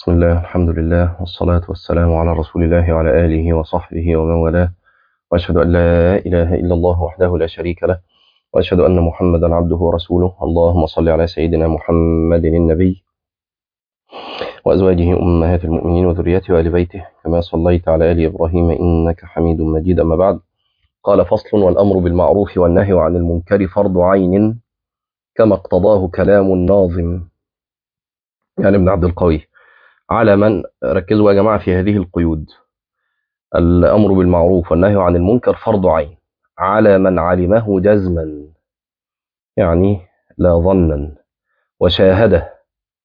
بسم الله الحمد لله والصلاة والسلام على رسول الله وعلى آله وصحبه ومن والاه وأشهد أن لا إله إلا الله وحده لا شريك له وأشهد أن محمدا عبده ورسوله اللهم صل على سيدنا محمد النبي وأزواجه أمهات المؤمنين وذريته وآل بيته كما صليت على آل إبراهيم إنك حميد مجيد أما بعد قال فصل والأمر بالمعروف والنهي عن المنكر فرض عين كما اقتضاه كلام الناظم يعني ابن عبد القوي على من ركزوا يا جماعة في هذه القيود الأمر بالمعروف والنهي عن المنكر فرض عين على من علمه جزما يعني لا ظنا وشاهده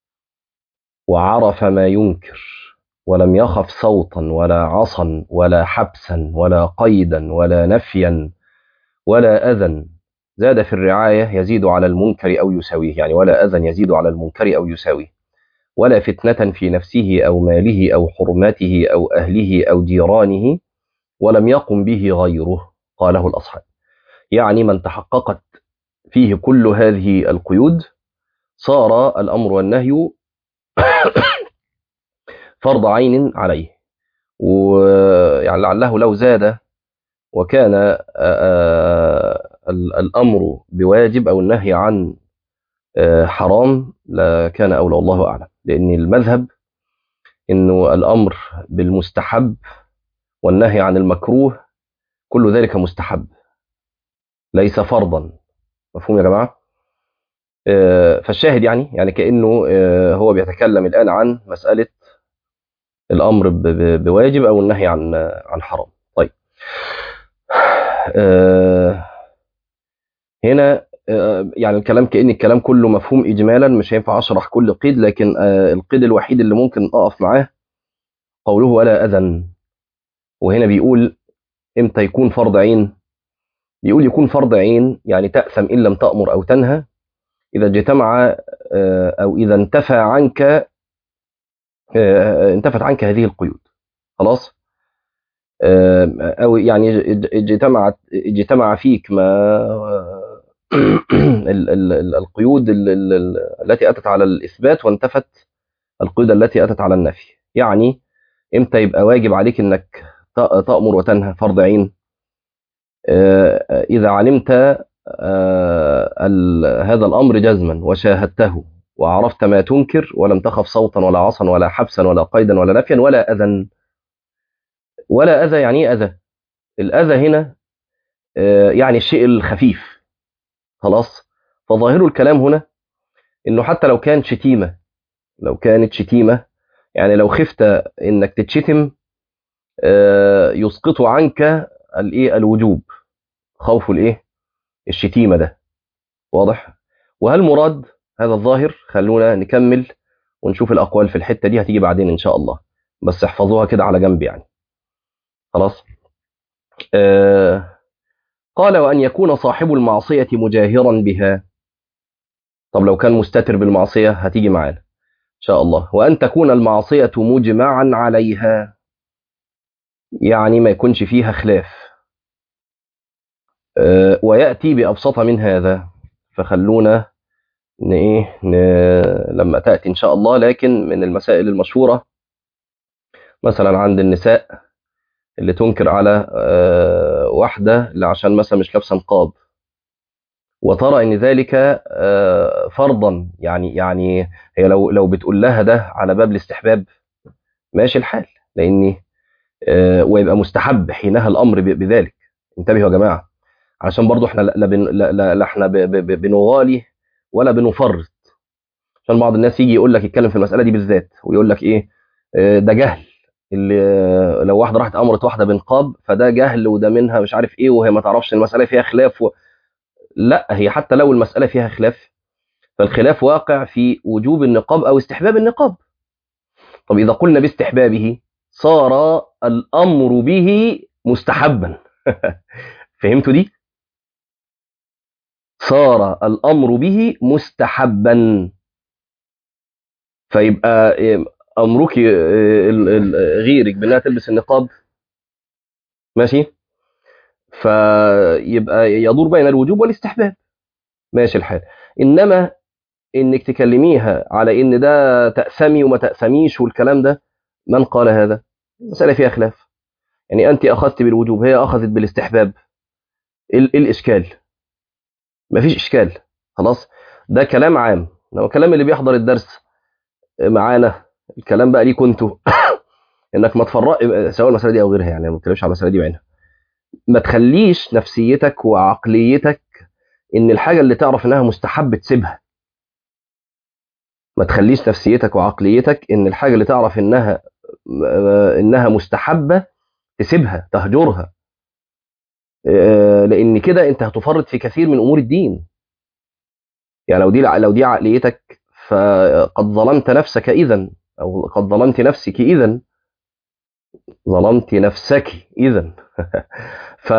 وعرف ما ينكر ولم يخف صوتا ولا عصا ولا حبسا ولا قيدا ولا نفيا ولا أذى زاد في الرعاية يزيد على المنكر أو يساويه يعني ولا أذى يزيد على المنكر أو يساويه ولا فتنة في نفسه أو ماله أو حرمته أو أهله أو جيرانه ولم يقم به غيره قاله الأصحاب يعني من تحققت فيه كل هذه القيود صار الأمر والنهي فرض عين عليه ويعني لعله لو زاد وكان الأمر بواجب أو النهي عن حرام لكان أولى الله أعلم لأن المذهب أنه الأمر بالمستحب والنهي عن المكروه كل ذلك مستحب ليس فرضا مفهوم يا جماعة فالشاهد يعني يعني كأنه هو بيتكلم الآن عن مسألة الأمر بواجب أو النهي عن عن حرام طيب هنا يعني الكلام كأن الكلام كله مفهوم إجمالا مش هينفع أشرح كل قيد لكن القيد الوحيد اللي ممكن أقف معاه قوله ولا أذن وهنا بيقول إمتى يكون فرض عين بيقول يكون فرض عين يعني تأثم إن لم تأمر أو تنهى إذا اجتمع أو إذا انتفى عنك انتفت عنك هذه القيود خلاص أو يعني اجتمعت اجتمع فيك ما القيود التي أتت على الإثبات وانتفت القيود التي أتت على النفي يعني إمتى يبقى واجب عليك أنك تأمر وتنهى فرض عين إذا علمت هذا الأمر جزما وشاهدته وعرفت ما تنكر ولم تخف صوتا ولا عصا ولا حبسا ولا قيدا ولا نفيا ولا أذى ولا أذى يعني أذى الأذى هنا يعني الشيء الخفيف خلاص فظاهر الكلام هنا انه حتى لو كان شتيمه لو كانت شتيمه يعني لو خفت انك تتشتم يسقط عنك الايه الوجوب خوف الايه الشتيمه ده واضح وهل مراد هذا الظاهر خلونا نكمل ونشوف الاقوال في الحته دي هتيجي بعدين ان شاء الله بس احفظوها كده على جنب يعني خلاص آه قال وأن يكون صاحب المعصية مجاهرا بها طب لو كان مستتر بالمعصية هتيجي معانا إن شاء الله وأن تكون المعصية مجمعا عليها يعني ما يكونش فيها خلاف أه ويأتي بأبسط من هذا فخلونا إيه لما تأتي إن شاء الله لكن من المسائل المشهورة مثلا عند النساء اللي تنكر على واحدة اللي عشان مثلا مش لابسه نقاب وترى ان ذلك فرضا يعني يعني هي لو لو بتقول لها ده على باب الاستحباب ماشي الحال لاني ويبقى مستحب حينها الامر بذلك انتبهوا يا جماعه علشان برضو احنا لا, بن لا, لا, لا احنا بنغالي ولا بنفرط عشان بعض الناس يجي يقول لك يتكلم في المساله دي بالذات ويقول لك ايه ده جهل اللي لو واحده راحت امرت واحده بنقاب فده جهل وده منها مش عارف ايه وهي ما تعرفش المساله فيها خلاف و... لا هي حتى لو المساله فيها خلاف فالخلاف واقع في وجوب النقاب او استحباب النقاب طب اذا قلنا باستحبابه صار الامر به مستحبا فهمتوا دي صار الامر به مستحبا فيبقى امرك غيرك بانها تلبس النقاب ماشي فيبقى يدور بين الوجوب والاستحباب ماشي الحال انما انك تكلميها على ان ده تأسمي وما تأسميش والكلام ده من قال هذا مسألة فيها خلاف يعني انت اخذت بالوجوب هي اخذت بالاستحباب ايه ال- إيه الاشكال مفيش اشكال خلاص ده كلام عام لو الكلام اللي بيحضر الدرس معانا الكلام بقى ليكوا انتوا انك ما تفرق سواء المساله دي او غيرها يعني ما بتكلمش على المساله دي بعينها ما تخليش نفسيتك وعقليتك ان الحاجه اللي تعرف انها مستحب تسيبها ما تخليش نفسيتك وعقليتك ان الحاجه اللي تعرف انها انها مستحبه تسيبها تهجرها آه، لان كده انت هتفرط في كثير من امور الدين يعني لو دي لو دي عقليتك فقد ظلمت نفسك اذا او قد ظلمت نفسك اذا ظلمت نفسك اذا ف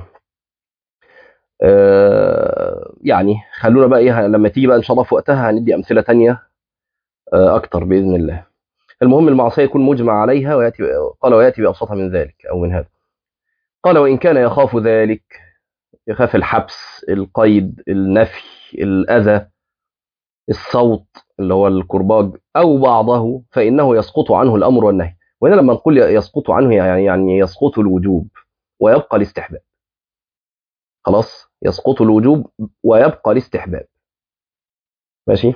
آه، يعني خلونا بقى ايه لما تيجي بقى ان شاء الله في وقتها هندي امثله تانية آه، اكتر باذن الله المهم المعصيه يكون مجمع عليها وياتي قال وياتي بابسطها من ذلك او من هذا قال وان كان يخاف ذلك يخاف الحبس القيد النفي الاذى الصوت اللي هو الكرباج او بعضه فانه يسقط عنه الامر والنهي وهنا لما نقول يسقط عنه يعني يعني يسقط الوجوب ويبقى الاستحباب خلاص يسقط الوجوب ويبقى الاستحباب ماشي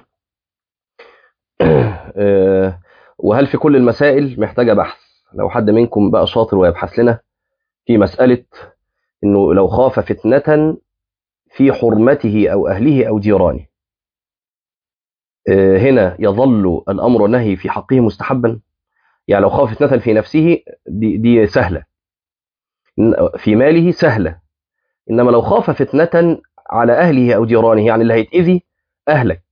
آه، وهل في كل المسائل محتاجة بحث لو حد منكم بقى شاطر ويبحث لنا في مسألة انه لو خاف فتنة في حرمته او اهله او جيرانه آه، هنا يظل الامر والنهي في حقه مستحبا يعني لو خاف فتنة في نفسه دي, دي سهلة في ماله سهلة انما لو خاف فتنة على اهله او جيرانه يعني اللي هيتأذي اهلك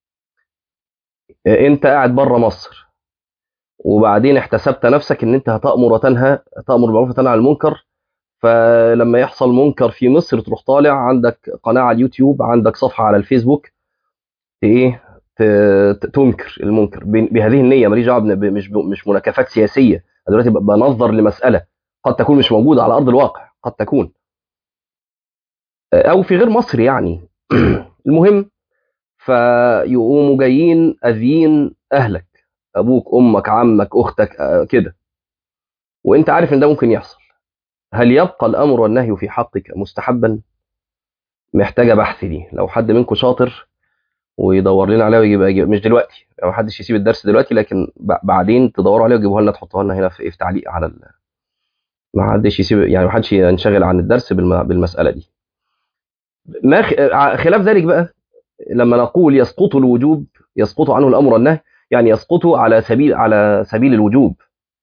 آه، انت قاعد بره مصر وبعدين احتسبت نفسك ان انت هتأمر وتنهى تأمر بالمعروف وتنهى عن المنكر فلما يحصل منكر في مصر تروح طالع عندك قناة على اليوتيوب عندك صفحة على الفيسبوك ايه ت- ت- تنكر المنكر ب- بهذه النية ماليش دعوة بن- ب- مش ب- مش مناكفات سياسية أنا دلوقتي ب- بنظر لمسألة قد تكون مش موجودة على أرض الواقع قد تكون أو في غير مصر يعني المهم فيقوموا جايين أذين أهلك أبوك أمك عمك أختك آه، كده وأنت عارف إن ده ممكن يحصل هل يبقى الأمر والنهي في حقك مستحبا محتاجة بحث دي لو حد منكم شاطر ويدور لنا عليها ويجيب يجيب مش دلوقتي يعني ما حدش يسيب الدرس دلوقتي لكن ب- بعدين تدوروا عليها وتجيبوها لنا تحطوها لنا هنا في في تعليق على ال... ما حدش يسيب يعني ما حدش ينشغل عن الدرس بالم... بالمسألة دي ما خ... ع- خلاف ذلك بقى لما نقول يسقط الوجوب يسقط عنه الأمر والنهي يعني يسقط على سبيل على سبيل الوجوب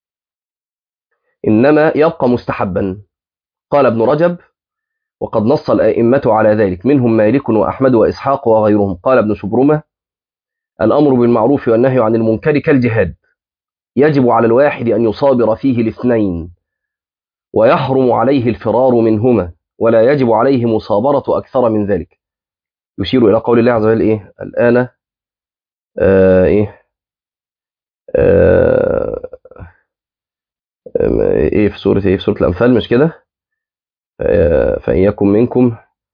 إنما يبقى مستحبا قال ابن رجب وقد نص الأئمة على ذلك منهم مالك وأحمد وإسحاق وغيرهم قال ابن شبرمة الأمر بالمعروف والنهي عن المنكر كالجهاد يجب على الواحد أن يصابر فيه الاثنين ويحرم عليه الفرار منهما ولا يجب عليه مصابرة أكثر من ذلك يشير إلى قول الله عز وجل إيه الآن آه إيه آه آه، إيه في سورة إيه في سورة الأنفال مش كده آه فإن يكن منكم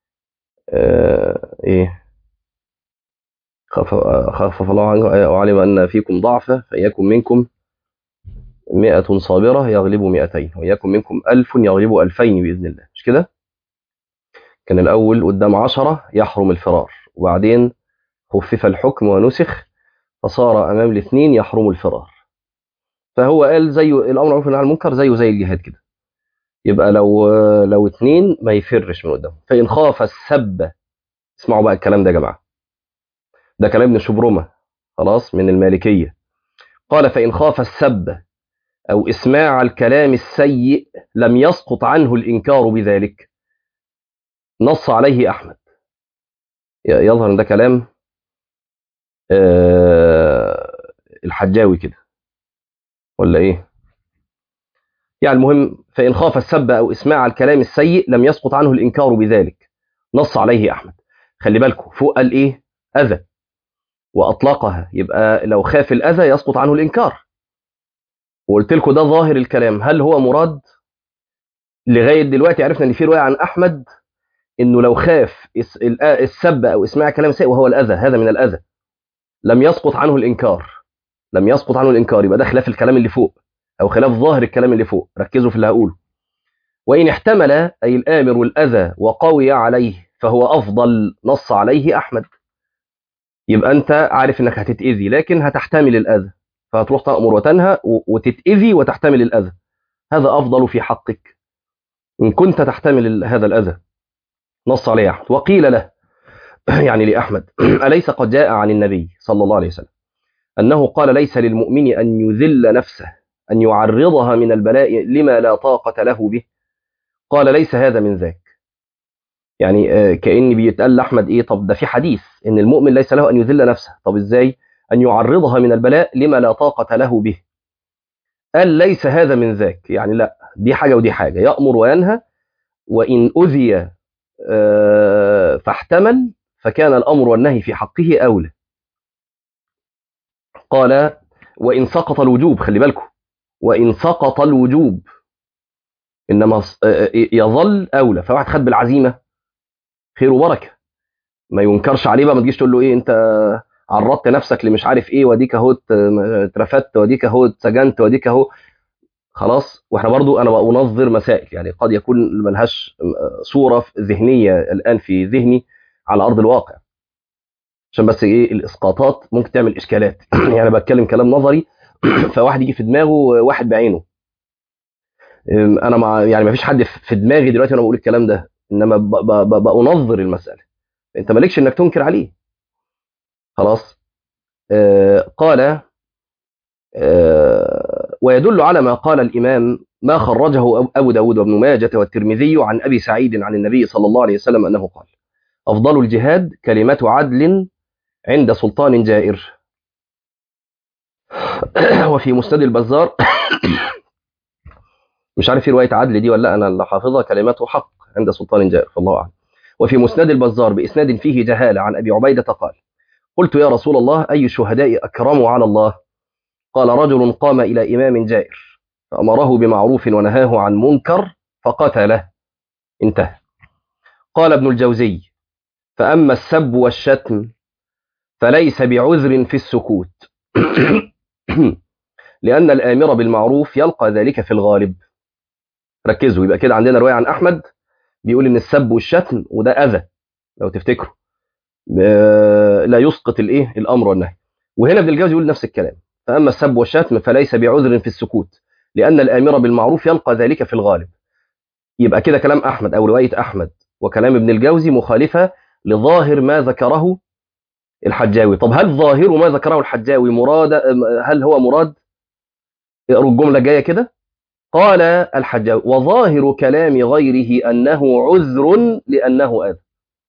آه إيه خف- خفف الله عنكم وعلم أن فيكم ضعفا فإن يكن منكم مئة صابرة يغلب مئتين وإن يكن منكم ألف يغلب ألفين بإذن الله مش كده كان الأول قدام عشرة يحرم الفرار وبعدين خفف الحكم ونسخ فصار أمام الاثنين يحرم الفرار فهو قال زي الأمر معروف والنهي عن المنكر زيه زي الجهاد كده يبقى لو لو اثنين ما يفرش من قدامه فإن خاف السب اسمعوا بقى الكلام ده يا جماعة ده كلام ابن شبرمة خلاص من المالكية قال فإن خاف السب أو إسماع الكلام السيء لم يسقط عنه الإنكار بذلك نص عليه أحمد ي- يظهر ان ده كلام آه، الحجاوي كده ولا ايه يعني المهم فإن خاف السب أو إسماع الكلام السيء لم يسقط عنه الإنكار بذلك نص عليه أحمد خلي بالكم فوق قال إيه أذى وأطلقها يبقى لو خاف الأذى يسقط عنه الإنكار وقلت لكم ده ظاهر الكلام هل هو مراد لغاية دلوقتي عرفنا إن في رواية عن أحمد إنه لو خاف الس- الآ- السب أو إسماع كلام سيء وهو الأذى هذا من الأذى لم يسقط عنه الانكار لم يسقط عنه الانكار يبقى ده خلاف الكلام اللي فوق او خلاف ظاهر الكلام اللي فوق ركزوا في اللي هقوله وان احتمل اي الامر الاذى وقوي عليه فهو افضل نص عليه احمد يبقى انت عارف انك هتتاذي لكن هتحتمل الاذى فهتروح تامر وتنهى وتتاذي وتحتمل الاذى هذا افضل في حقك ان كنت تحتمل هذا الاذى نص عليه احمد وقيل له يعني لاحمد اليس قد جاء عن النبي صلى الله عليه وسلم انه قال ليس للمؤمن ان يذل نفسه ان يعرضها من البلاء لما لا طاقه له به قال ليس هذا من ذاك يعني كأن بيتقال لأحمد إيه طب ده في حديث إن المؤمن ليس له أن يذل نفسه طب إزاي أن يعرضها من البلاء لما لا طاقة له به قال ليس هذا من ذاك يعني لا دي حاجة ودي حاجة يأمر وينهى وإن أذي فاحتمل فكان الأمر والنهي في حقه أولى قال وإن سقط الوجوب خلي بالكم وإن سقط الوجوب إنما يظل أولى فواحد خد بالعزيمة خير وبركه ما ينكرش عليه بقى ما تجيش تقول له ايه انت عرضت نفسك لمش عارف ايه واديك اهو اترفدت واديك اهو اتسجنت واديك اهو خلاص واحنا برضو انا بنظر مسائل يعني قد يكون ملهاش صوره ذهنيه الان في ذهني على ارض الواقع عشان بس ايه الاسقاطات ممكن تعمل اشكالات يعني انا بتكلم كلام نظري فواحد يجي في دماغه واحد بعينه انا مع يعني ما فيش حد في دماغي دلوقتي وانا بقول الكلام ده انما بنظر المساله انت مالكش انك تنكر عليه خلاص آه قال آه ويدل على ما قال الامام ما خرجه ابو داود وابن ماجه والترمذي عن ابي سعيد عن النبي صلى الله عليه وسلم انه قال افضل الجهاد كلمه عدل عند سلطان جائر وفي مسند البزار مش عارف في روايه عدل دي ولا لا انا اللي حافظها كلمته حق عند سلطان جائر فالله أعلم وفي مسند البزار بإسناد فيه جهالة عن أبي عبيدة قال قلت يا رسول الله أي الشهداء أكرم على الله قال رجل قام إلى إمام جائر فأمره بمعروف ونهاه عن منكر فقتله انتهى قال ابن الجوزي فأما السب والشتم فليس بعذر في السكوت لأن الآمر بالمعروف يلقى ذلك في الغالب ركزوا يبقى كده عندنا رواية عن أحمد بيقول ان السب والشتم وده اذى لو تفتكروا لا يسقط الايه الامر والنهي وهنا ابن الجوزي يقول نفس الكلام فاما السب والشتم فليس بعذر في السكوت لان الامر بالمعروف يلقى ذلك في الغالب يبقى كده كلام احمد او روايه احمد وكلام ابن الجوزي مخالفه لظاهر ما ذكره الحجاوي طب هل ظاهر ما ذكره الحجاوي مراد هل هو مراد اقروا الجمله جايه كده قال الحجاوي وظاهر كلام غيره أنه عذر لأنه أذى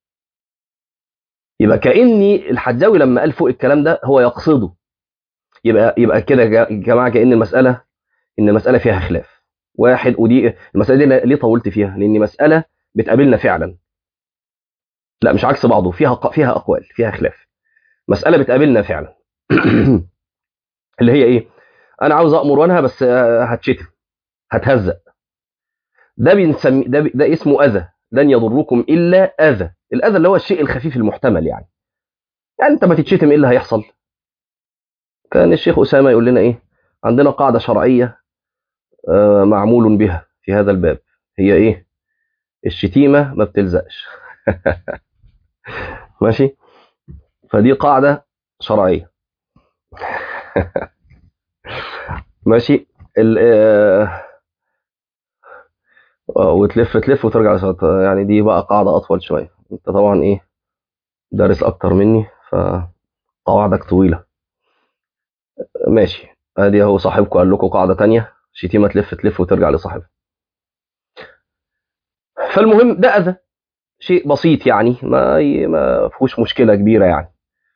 يبقى كأني الحجاوي لما قال فوق الكلام ده هو يقصده يبقى يبقى كده يا جماعة كأن المسألة إن المسألة فيها خلاف واحد ودي المسألة دي ليه طولت فيها لأن مسألة بتقابلنا فعلا لا مش عكس بعضه فيها فيها أقوال فيها خلاف مسألة بتقابلنا فعلا اللي هي إيه أنا عاوز أأمر وأنهى بس هتشتم هتهزق ده بنسمي ده, ب... ده اسمه اذى لن يضركم الا اذى الاذى اللي هو الشيء الخفيف المحتمل يعني يعني انت ما تتشتم ايه اللي هيحصل كان الشيخ اسامه يقول لنا ايه عندنا قاعده شرعيه آه معمول بها في هذا الباب هي ايه الشتيمه ما بتلزقش ماشي فدي قاعده شرعيه ماشي ال آه وتلف تلف وترجع لصوت يعني دي بقى قاعدة أطول شوية أنت طبعا إيه دارس أكتر مني فقواعدك طويلة ماشي أدي أهو صاحبكم قال لكم قاعدة تانية شتيمة تلف تلف وترجع لصاحبها فالمهم ده أذى شيء بسيط يعني ما ما فيهوش مشكلة كبيرة يعني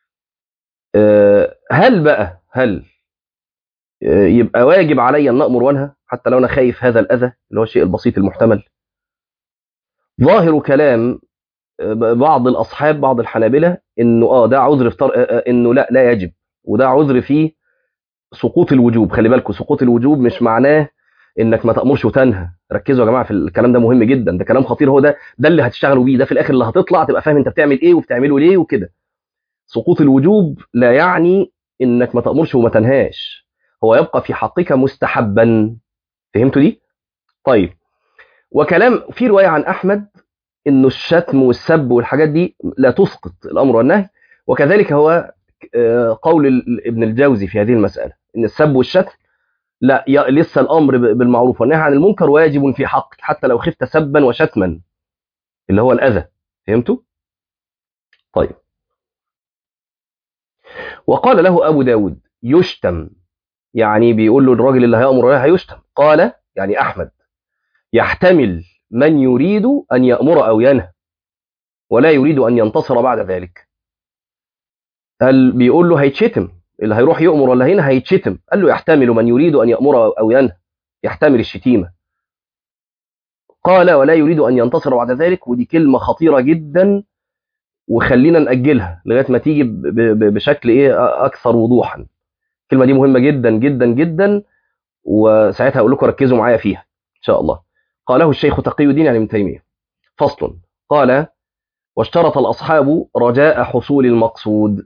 هل بقى هل يبقى واجب علي ان امر وانهى حتى لو انا خايف هذا الاذى اللي هو الشيء البسيط المحتمل ظاهر كلام بعض الاصحاب بعض الحنابلة انه اه ده عذر في طر... انه لا لا يجب وده عذر في سقوط الوجوب خلي بالكم سقوط الوجوب مش معناه انك ما تامرش وتنهى ركزوا يا جماعه في الكلام ده مهم جدا ده كلام خطير هو ده ده اللي هتشتغلوا بيه ده في الاخر اللي هتطلع تبقى فاهم انت بتعمل ايه وبتعمله ليه وكده سقوط الوجوب لا يعني انك ما تأمرش وما تنهاش هو يبقى في حقك مستحبا فهمتوا دي طيب وكلام في رواية عن أحمد انه الشتم والسب والحاجات دي لا تسقط الامر والنهي وكذلك هو قول ابن الجوزي في هذه المسألة ان السب والشتم لا لسه الامر بالمعروف والنهي عن المنكر واجب في حقك حتى لو خفت سبا وشتما اللي هو الاذى فهمتوا طيب وقال له ابو داود يشتم يعني بيقول له الراجل اللي هيأمر ولا هيشتم قال يعني احمد يحتمل من يريد ان يأمر او ينهى ولا يريد ان ينتصر بعد ذلك قال بيقول له هيتشتم اللي هيروح يأمر ولا هنا هيتشتم قال له يحتمل من يريد أن يأمر أو ينهى يحتمل الشتيمة قال ولا يريد أن ينتصر بعد ذلك ودي كلمة خطيرة جدا وخلينا نأجلها لغاية ما تيجي بشكل إيه أكثر وضوحا الكلمة دي مهمة جدا جدا جدا وساعتها أقول لكم ركزوا معايا فيها إن شاء الله قاله الشيخ تقي الدين يعني ابن تيمية فصل قال واشترط الأصحاب رجاء حصول المقصود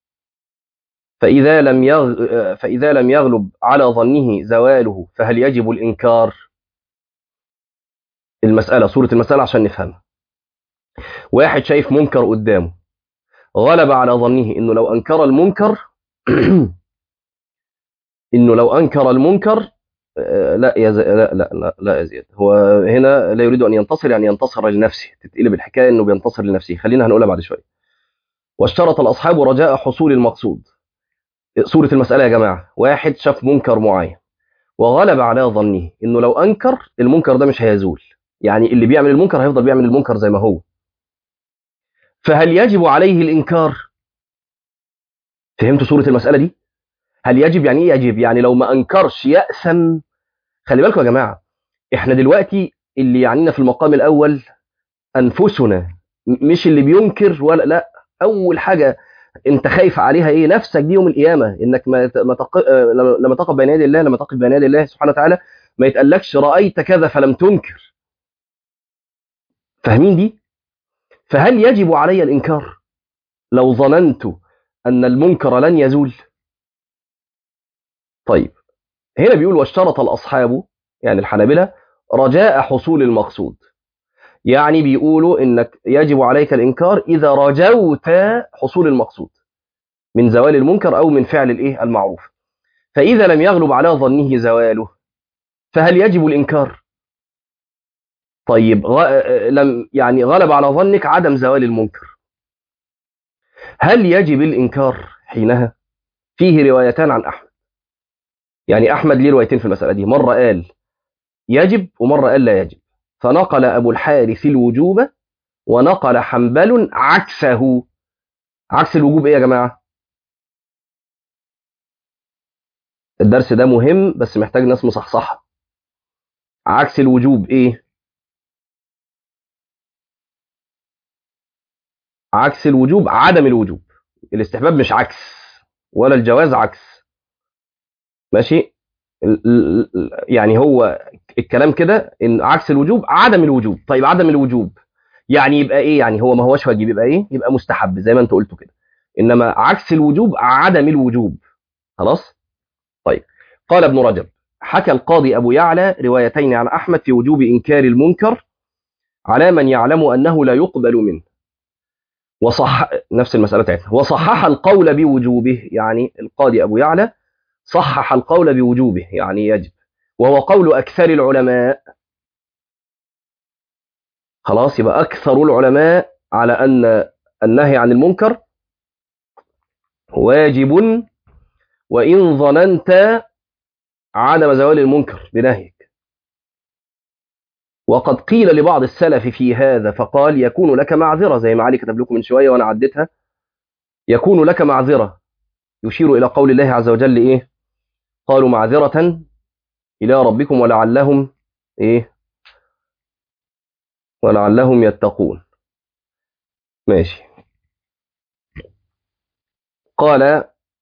فإذا لم يغ... فإذا لم يغلب على ظنه زواله فهل يجب الإنكار؟ المسألة صورة المسألة عشان نفهمها. واحد شايف منكر قدامه غلب على ظنه إنه لو أنكر المنكر إنه لو أنكر المنكر لا يا ز... لا لا لا لا يا زياد هو هنا لا يريد أن ينتصر يعني ينتصر لنفسه تتقلب الحكاية إنه بينتصر لنفسه خلينا هنقولها بعد شوية. واشترط الأصحاب رجاء حصول المقصود صورة المسألة يا جماعة واحد شاف منكر معين وغلب على ظنه انه لو انكر المنكر ده مش هيزول يعني اللي بيعمل المنكر هيفضل بيعمل المنكر زي ما هو فهل يجب عليه الانكار فهمتوا صورة المسألة دي هل يجب يعني ايه يجب يعني لو ما انكرش يأسم خلي بالكم يا جماعة احنا دلوقتي اللي يعنينا في المقام الاول انفسنا مش اللي بينكر ولا لا اول حاجة انت خايف عليها ايه نفسك دي يوم القيامه انك ما ما تق... لما تقف بين يدي الله لما تقف بين يدي الله سبحانه وتعالى ما يتقالكش رايت كذا فلم تنكر فاهمين دي فهل يجب علي الانكار لو ظننت ان المنكر لن يزول طيب هنا بيقول واشترط الاصحاب يعني الحنابلة رجاء حصول المقصود يعني بيقولوا انك يجب عليك الانكار اذا رجوت حصول المقصود من زوال المنكر او من فعل الايه المعروف فاذا لم يغلب على ظنه زواله فهل يجب الانكار طيب غ... لم يعني غلب على ظنك عدم زوال المنكر هل يجب الانكار حينها فيه روايتان عن احمد يعني احمد ليه روايتين في المساله دي مره قال يجب ومره قال لا يجب فنقل أبو الحارث الوجوب ونقل حنبل عكسه عكس الوجوب إيه يا جماعة الدرس ده مهم بس محتاج ناس مصحصحة عكس الوجوب إيه عكس الوجوب عدم الوجوب الاستحباب مش عكس ولا الجواز عكس ماشي يعني هو الكلام كده ان عكس الوجوب عدم الوجوب طيب عدم الوجوب يعني يبقى ايه يعني هو ما هوش واجب يبقى ايه يبقى مستحب زي ما انت قلتوا كده انما عكس الوجوب عدم الوجوب خلاص طيب قال ابن رجب حكى القاضي ابو يعلى روايتين عن احمد في وجوب انكار المنكر على من يعلم انه لا يقبل منه وصح نفس المساله بتاعتنا وصحح القول بوجوبه يعني القاضي ابو يعلى صحح القول بوجوبه يعني يجب وهو قول أكثر العلماء خلاص يبقى أكثر العلماء على أن النهي عن المنكر واجب وإن ظننت عدم زوال المنكر بنهيك وقد قيل لبعض السلف في هذا فقال يكون لك معذرة زي ما علي كتب لكم من شوية وأنا عديتها يكون لك معذرة يشير إلى قول الله عز وجل إيه قالوا معذرة إلى ربكم ولعلهم إيه ولعلهم يتقون ماشي قال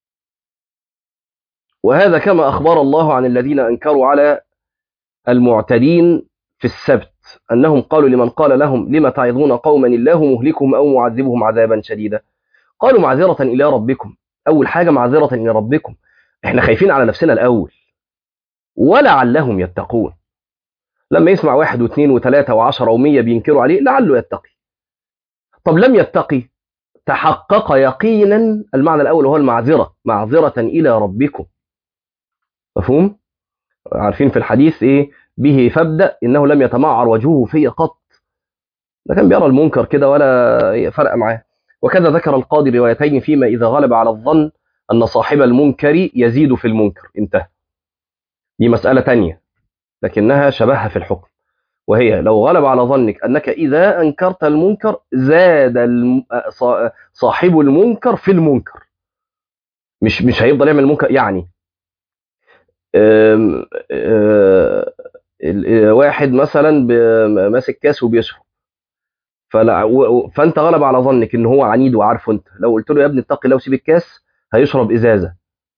وهذا كما أخبر الله عن الذين أنكروا على المعتدين في السبت أنهم قالوا لمن قال لهم لم تعظون قوما الله مهلكهم أو معذبهم عذابا شديدا قالوا معذرة إلى ربكم أول حاجة معذرة إلى ربكم إحنا خايفين على نفسنا الأول ولعلهم يتقون لما يسمع واحد واثنين وثلاثة وعشرة ومية بينكروا عليه لعله يتقي طب لم يتقي تحقق يقينا المعنى الأول هو المعذرة معذرة إلى ربكم مفهوم؟ عارفين في الحديث إيه به فابدأ إنه لم يتمعر وجهه في قط ده كان بيرى المنكر كده ولا فرق معاه وكذا ذكر القاضي روايتين فيما إذا غلب على الظن أن صاحب المنكر يزيد في المنكر انتهى دي مسألة تانية لكنها شبهها في الحكم وهي لو غلب على ظنك أنك إذا أنكرت المنكر زاد الم... صاحب المنكر في المنكر مش مش هيفضل يعمل المنكر يعني أم... أم... واحد مثلا ماسك كاس وبيشرب فلا فانت غلب على ظنك ان هو عنيد وعارفه انت لو قلت له يا ابني اتقي الله وسيب الكاس هيشرب ازازه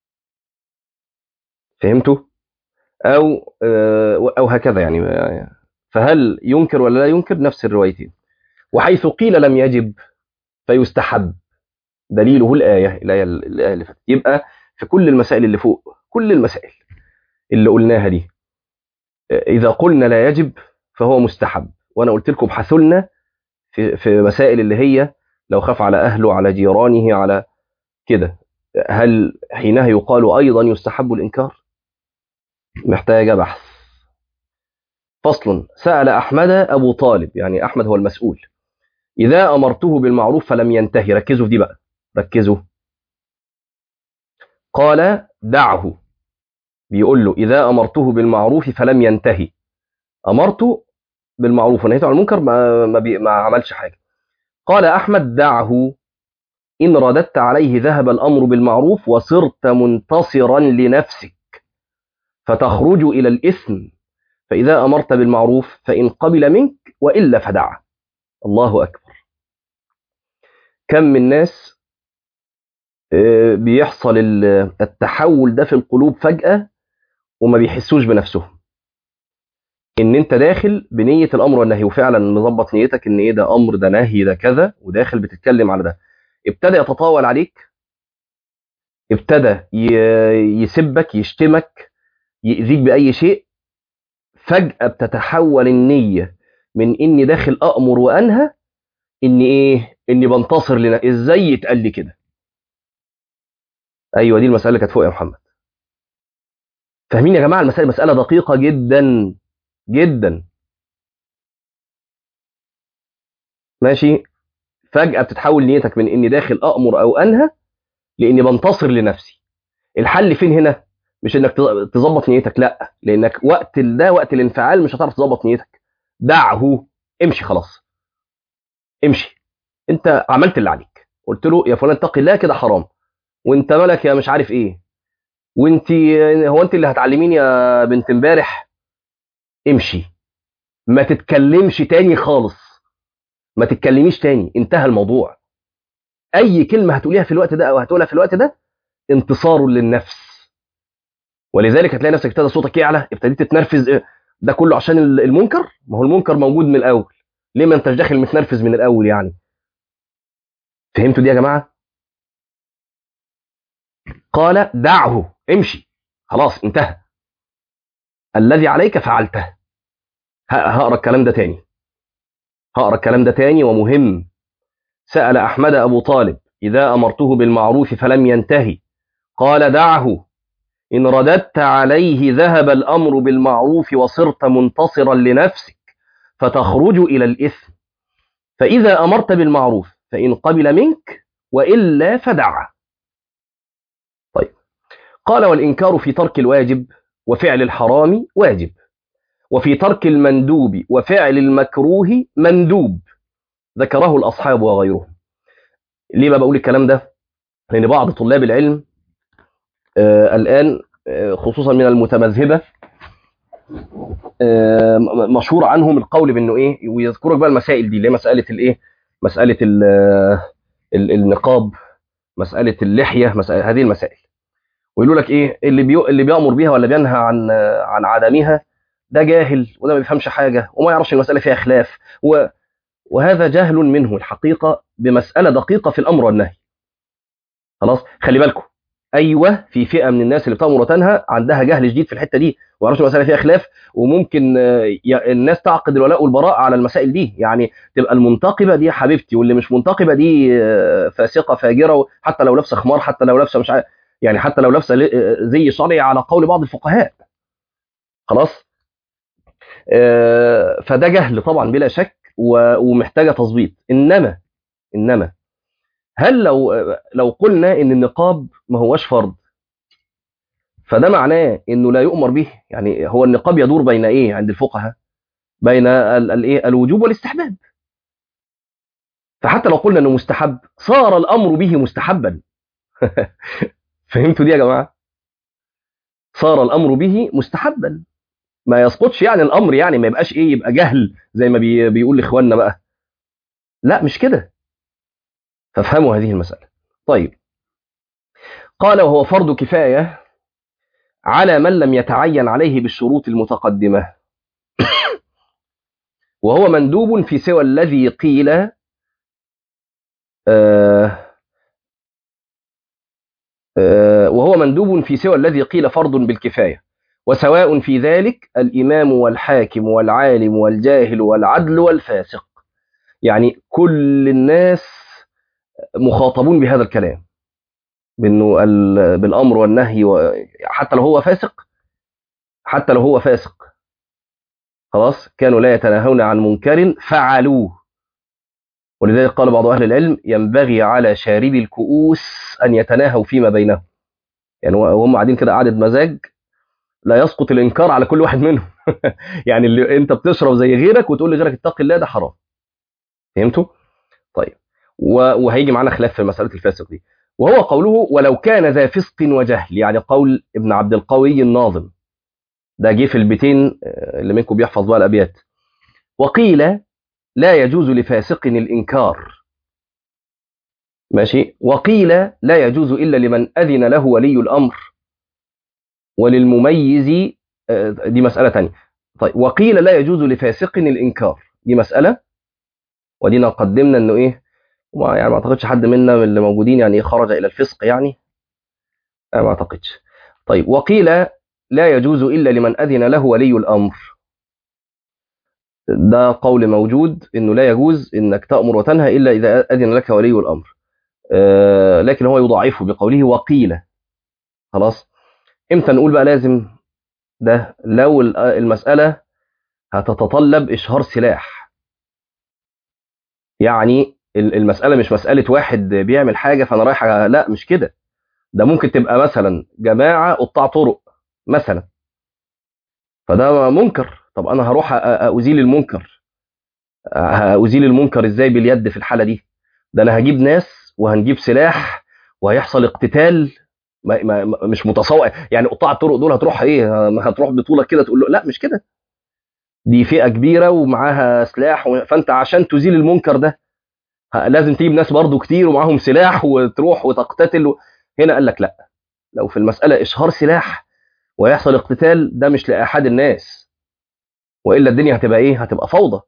فهمتوا او او هكذا يعني فهل ينكر ولا لا ينكر نفس الروايتين وحيث قيل لم يجب فيستحب دليله الايه الايه الايه اللي فاتت يبقى في كل المسائل اللي فوق كل المسائل اللي قلناها دي اذا قلنا لا يجب فهو مستحب وانا قلت لكم ابحثوا لنا في في مسائل اللي هي لو خاف على اهله على جيرانه على كده هل حينها يقال ايضا يستحب الانكار محتاجه بحث فصل سال احمد ابو طالب يعني احمد هو المسؤول اذا امرته بالمعروف فلم ينتهي ركزوا في دي بقى ركزوا قال دعه بيقول له اذا امرته بالمعروف فلم ينتهي امرته بالمعروف ونهيته عن المنكر ما ما, بي ما عملش حاجه قال احمد دعه ان رددت عليه ذهب الامر بالمعروف وصرت منتصرا لنفسك فتخرج الى الاثم فاذا امرت بالمعروف فان قبل منك والا فدعه الله اكبر كم من ناس بيحصل التحول ده في القلوب فجاه وما بيحسوش بنفسهم ان انت داخل بنيه الامر والنهي وفعلا مظبط نيتك ان ايه ده امر ده نهي ده كذا وداخل بتتكلم على ده ابتدى يتطاول عليك ابتدى يسبك يشتمك يأذيك بأي شيء فجأة بتتحول النية من إني داخل أأمر وأنهى إني إيه؟ إني بنتصر لنا إزاي يتقال لي كده؟ أيوه دي المسألة اللي كانت فوق يا محمد. فاهمين يا جماعة المسألة مسألة دقيقة جدا جدا. ماشي؟ فجأة بتتحول نيتك من إني داخل أأمر أو أنهى لإني بنتصر لنفسي. الحل فين هنا؟ مش انك تظبط نيتك لا لانك وقت ده وقت الانفعال مش هتعرف تظبط نيتك دعه امشي خلاص امشي انت عملت اللي عليك قلت له يا فلان اتقي الله كده حرام وانت مالك يا مش عارف ايه وانت هو انت اللي هتعلميني يا بنت امبارح امشي ما تتكلمش تاني خالص ما تتكلميش تاني انتهى الموضوع اي كلمه هتقوليها في الوقت ده او هتقولها في الوقت ده انتصار للنفس ولذلك هتلاقي نفسك ابتدى صوتك يعلى ابتديت تتنرفز ده كله عشان المنكر ما هو المنكر موجود من الاول ليه ما انتش داخل متنرفز من الاول يعني فهمتوا دي يا جماعه قال دعه امشي خلاص انتهى الذي عليك فعلته هقرا الكلام ده تاني هقرا الكلام ده تاني ومهم سأل أحمد أبو طالب إذا أمرته بالمعروف فلم ينتهي قال دعه إن رددت عليه ذهب الأمر بالمعروف وصرت منتصرا لنفسك فتخرج إلى الإثم فإذا أمرت بالمعروف فإن قبل منك وإلا فدعه طيب قال والإنكار في ترك الواجب وفعل الحرام واجب وفي ترك المندوب وفعل المكروه مندوب ذكره الأصحاب وغيرهم ليه بقى بقول الكلام ده لأن بعض طلاب العلم آه الآن آه خصوصا من المتمذهبة آه مشهور عنهم القول بأنه إيه ويذكرك بقى المسائل دي اللي هي مسألة الإيه مسألة ال ال النقاب مسألة اللحية مسألة هذه المسائل ويقولوا لك إيه اللي بيو اللي بيأمر بيها ولا بينهى عن عن عدمها ده جاهل وده ما بيفهمش حاجة وما يعرفش المسألة فيها خلاف و وهذا جهل منه الحقيقة بمسألة دقيقة في الأمر والنهي خلاص خلي بالكم ايوه في فئه من الناس اللي بتامر وتنهى عندها جهل شديد في الحته دي وما اعرفش المساله فيها خلاف وممكن آه، ي- الناس تعقد الولاء والبراء على المسائل دي يعني تبقى المنتقبه دي حبيبتي واللي مش منتقبه دي آه، فاسقه فاجره حتى لو لابسه خمار حتى لو لابسه مش عارف يعني حتى لو لابسه ل- آه، زي شرعي على قول بعض الفقهاء خلاص آه، فده جهل طبعا بلا شك و- ومحتاجه تظبيط انما انما هل لو لو قلنا ان النقاب ما هوش فرض فده معناه انه لا يؤمر به يعني هو النقاب يدور بين ايه عند الفقهاء بين ال- الايه الوجوب والاستحباب فحتى لو قلنا انه مستحب صار الامر به مستحبا فهمتوا دي يا جماعه صار الامر به مستحبا ما يسقطش يعني الامر يعني ما يبقاش ايه يبقى جهل زي ما بي بيقول لاخواننا بقى لا مش كده فافهموا هذه المساله طيب قال وهو فرض كفايه على من لم يتعين عليه بالشروط المتقدمه وهو مندوب في سوى الذي قيل آه آه وهو مندوب في سوى الذي قيل فرض بالكفاية وسواء في ذلك الإمام والحاكم والعالم والجاهل والعدل والفاسق يعني كل الناس مخاطبون بهذا الكلام بأنه ال- بالأمر والنهي و- حتى لو هو فاسق حتى لو هو فاسق خلاص كانوا لا يتناهون عن منكر فعلوه ولذلك قال بعض أهل العلم ينبغي على شارب الكؤوس أن يتناهوا فيما بينهم يعني وهم قاعدين كده قعدة مزاج لا يسقط الإنكار على كل واحد منهم يعني اللي أنت بتشرب زي غيرك وتقول لغيرك اتق الله ده حرام فهمتوا؟ طيب و- وهيجي معانا خلاف في مسألة الفاسق دي وهو قوله ولو كان ذا فسق وجهل يعني قول ابن عبد القوي الناظم ده جه في البيتين آه، اللي منكم بيحفظ بقى الأبيات وقيل لا يجوز لفاسق الإنكار ماشي وقيل لا يجوز إلا لمن أذن له ولي الأمر وللمميز آه، دي مسألة تانية طيب وقيل لا يجوز لفاسق الإنكار دي مسألة ودينا قدمنا إنه إيه وما يعني ما أعتقدش حد منا من اللي موجودين يعني خرج إلى الفسق يعني أنا ما أعتقدش طيب وقيل لا يجوز إلا لمن أذن له ولي الأمر ده قول موجود إنه لا يجوز إنك تأمر وتنهى إلا إذا أذن لك ولي الأمر آه، لكن هو يضاعفه بقوله وقيل خلاص امتى نقول بقى لازم ده لو ال- المسألة هتتطلب إشهار سلاح يعني ال- المسألة مش مسألة واحد بيعمل حاجة فأنا رايح أ- لا مش كده ده ممكن تبقى مثلا جماعة قطاع طرق مثلا فده منكر طب أنا هروح أ- أ- أزيل المنكر أ- أزيل المنكر إزاي باليد في الحالة دي ده أنا هجيب ناس وهنجيب سلاح وهيحصل اقتتال ما ما ما- مش متصور يعني قطاع الطرق دول هتروح ايه ما هتروح بطولك كده تقول له لا مش كده دي فئه كبيره ومعاها سلاح و- فانت عشان تزيل المنكر ده ه- لازم تجيب ناس برضو كتير ومعاهم سلاح وتروح وتقتتل و... هنا قال لك لا لو في المساله اشهار سلاح ويحصل اقتتال ده مش لاحد الناس والا الدنيا هتبقى ايه هتبقى فوضى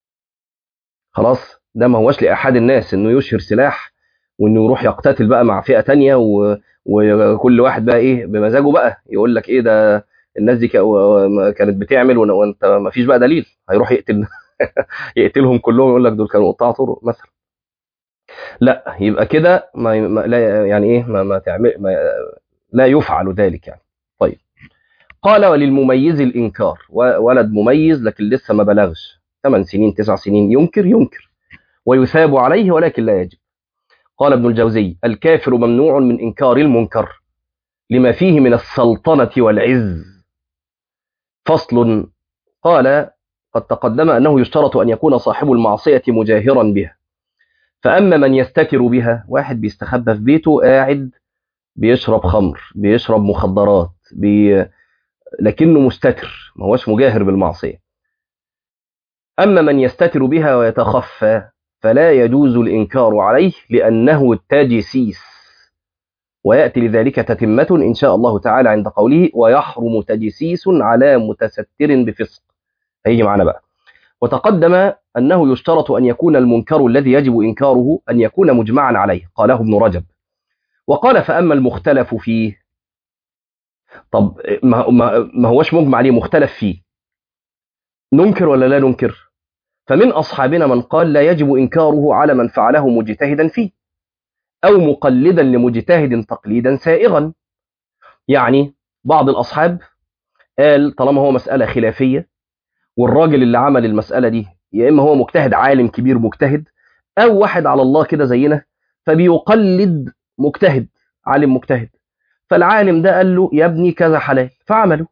خلاص ده ما هوش لاحد الناس انه يشهر سلاح وانه يروح يقتتل بقى مع فئه تانية و... وكل واحد بقى ايه بمزاجه بقى يقول لك ايه ده الناس دي كا- و- و- كانت بتعمل وأنا- وانت ما فيش بقى دليل هيروح يقتل يقتلهم كلهم يقول لك دول كانوا قطاع طرق مثلا لا يبقى كده ما ما- لا يعني ايه ما, ما تعمل ما لا يفعل ذلك يعني طيب قال وللمميز الانكار و- ولد مميز لكن لسه ما بلغش 8 سنين 9 سنين ينكر ينكر ويثاب عليه ولكن لا يجب قال ابن الجوزي الكافر ممنوع من انكار المنكر لما فيه من السلطنه والعز فصل قال قد تقدم انه يشترط ان يكون صاحب المعصيه مجاهرا بها فاما من يستتر بها واحد بيستخبى في بيته قاعد بيشرب خمر بيشرب مخدرات بي... لكنه مستتر ما هوش مجاهر بالمعصيه اما من يستتر بها ويتخفى فلا يجوز الانكار عليه لانه تجسيس وياتي لذلك تتمه ان شاء الله تعالى عند قوله ويحرم تجسيس على متستر بفسق هيجي معنا بقى وتقدم انه يشترط ان يكون المنكر الذي يجب انكاره ان يكون مجمعا عليه قاله ابن رجب وقال فأما المختلف فيه طب ما, ما, ما هوش مجمع عليه مختلف فيه ننكر ولا لا ننكر فمن أصحابنا من قال لا يجب إنكاره على من فعله مجتهدا فيه أو مقلدا لمجتهد تقليدا سائغا يعني بعض الأصحاب قال طالما هو مسألة خلافية والراجل اللي عمل المسألة دي يا إما هو مجتهد عالم كبير مجتهد أو واحد على الله كده زينا فبيقلد مجتهد عالم مجتهد فالعالم ده قال له يا ابني كذا حلال فعمله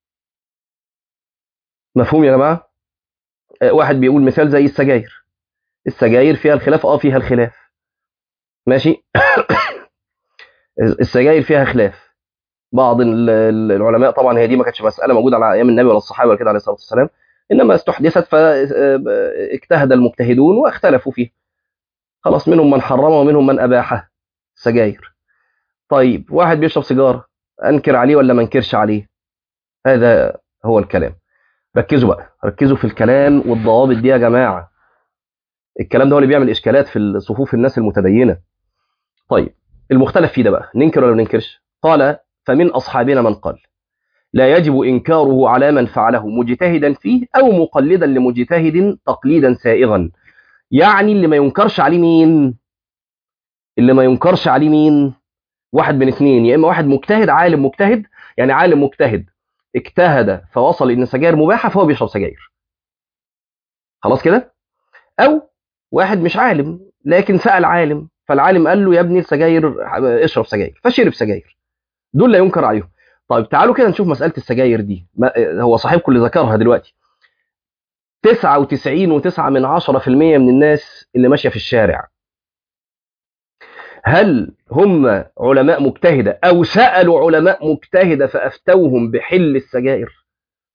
مفهوم يا جماعة واحد بيقول مثال زي السجاير السجاير فيها الخلاف اه فيها الخلاف ماشي السجاير فيها خلاف بعض العلماء طبعا هي دي ما كانتش مساله موجوده على ايام النبي ولا الصحابه ولا كده عليه الصلاه والسلام انما استحدثت فاجتهد المجتهدون واختلفوا فيه خلاص منهم من حرمه ومنهم من اباحه سجاير طيب واحد بيشرب سيجاره انكر عليه ولا ما انكرش عليه هذا هو الكلام ركزوا بقى ركزوا في الكلام والضوابط دي يا جماعه الكلام ده هو اللي بيعمل اشكالات في صفوف الناس المتدينه طيب المختلف فيه ده بقى ننكر ولا ما ننكرش قال فمن اصحابنا من قال لا يجب انكاره على من فعله مجتهدا فيه او مقلدا لمجتهد تقليدا سائغا يعني اللي ما ينكرش عليه مين اللي ما ينكرش عليه مين واحد من اثنين يا اما واحد مجتهد عالم مجتهد يعني عالم مجتهد اجتهد فوصل ان السجاير مباحه فهو بيشرب سجاير خلاص كده او واحد مش عالم لكن سال عالم فالعالم قال له يا ابني السجاير اشرب سجاير فشرب سجاير دول لا ينكر عليهم طيب تعالوا كده نشوف مساله السجاير دي هو صاحبكم اللي ذكرها دلوقتي 99.9 من 10% من الناس اللي ماشيه في الشارع هل هم علماء مجتهده او سالوا علماء مجتهده فافتوهم بحل السجائر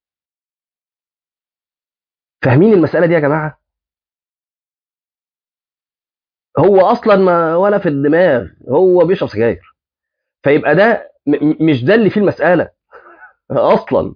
فاهمين المساله دي يا جماعه هو اصلا ما ولا في الدماغ هو بيشرب سجاير فيبقى ده مش ده اللي فيه المساله اصلا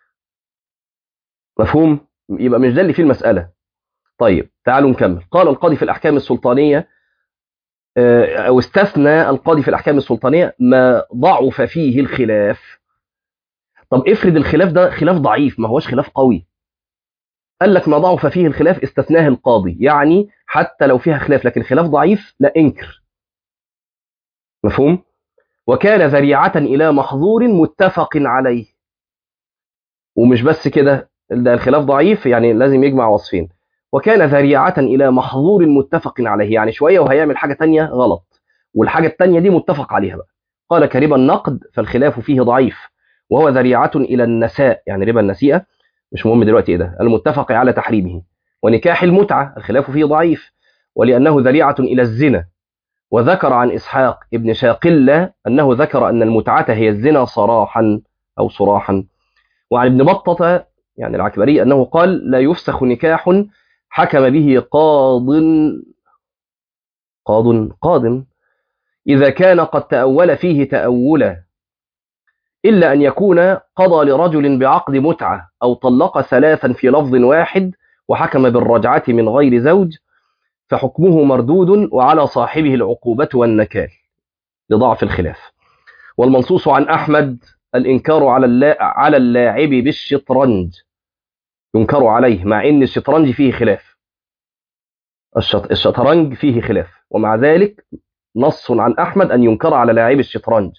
مفهوم يبقى مش ده اللي فيه المساله طيب تعالوا نكمل قال القاضي في الاحكام السلطانيه او استثنى القاضي في الاحكام السلطانيه ما ضعف فيه الخلاف طب افرض الخلاف ده خلاف ضعيف ما هوش خلاف قوي قال لك ما ضعف فيه الخلاف استثناه القاضي يعني حتى لو فيها خلاف لكن خلاف ضعيف لا انكر مفهوم وكان ذريعة إلى محظور متفق عليه ومش بس كده ده الخلاف ضعيف يعني لازم يجمع وصفين وكان ذريعة إلى محظور متفق عليه يعني شوية وهيعمل حاجة تانية غلط والحاجة التانية دي متفق عليها بقى قال كربا النقد فالخلاف فيه ضعيف وهو ذريعة إلى النساء يعني ربا النسيئة مش مهم دلوقتي ايه ده المتفق على تحريمه ونكاح المتعة الخلاف فيه ضعيف ولأنه ذريعة إلى الزنا وذكر عن إسحاق ابن شاقلة أنه ذكر أن المتعة هي الزنا صراحا أو صراحا وعن ابن بطة يعني العكبري أنه قال لا يفسخ نكاح حكم به قاض قاض قاض إذا كان قد تأول فيه تأولا إلا أن يكون قضى لرجل بعقد متعة أو طلق ثلاثا في لفظ واحد وحكم بالرجعة من غير زوج فحكمه مردود وعلى صاحبه العقوبة والنكال لضعف الخلاف والمنصوص عن أحمد الإنكار على اللا... على اللاعب بالشطرنج ينكر عليه مع أن الشطرنج فيه خلاف الشط... الشطرنج فيه خلاف ومع ذلك نص عن أحمد أن ينكر على لاعب الشطرنج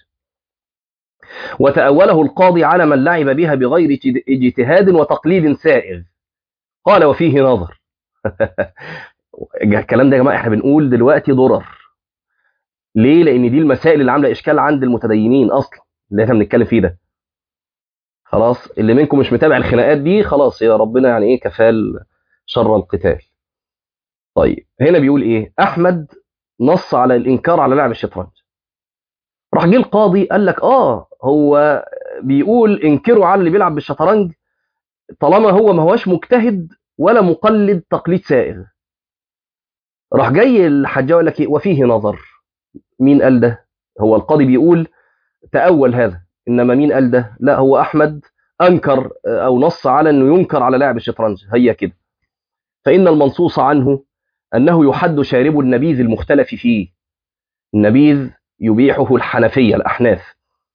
وتأوله القاضي على من لعب بها بغير اجتهاد وتقليد سائغ قال وفيه نظر الكلام ده يا جماعه احنا بنقول دلوقتي ضرر ليه لان دي المسائل اللي عامله اشكال عند المتدينين اصلا اللي احنا بنتكلم فيه ده خلاص اللي منكم مش متابع الخناقات دي خلاص يا ربنا يعني ايه كفال شر القتال طيب هنا بيقول ايه احمد نص على الانكار على لعب الشطرنج راح جه القاضي قال لك اه هو بيقول انكروا على اللي بيلعب بالشطرنج طالما هو ما هوش مجتهد ولا مقلد تقليد سائغ راح جاي الحجاج يقول لك ايه وفيه نظر مين قال ده هو القاضي بيقول تأول هذا انما مين قال ده لا هو احمد انكر او نص على انه ينكر على لاعب الشطرنج هي كده فان المنصوص عنه انه يحد شارب النبيذ المختلف فيه النبيذ يبيحه الحنفية الأحناف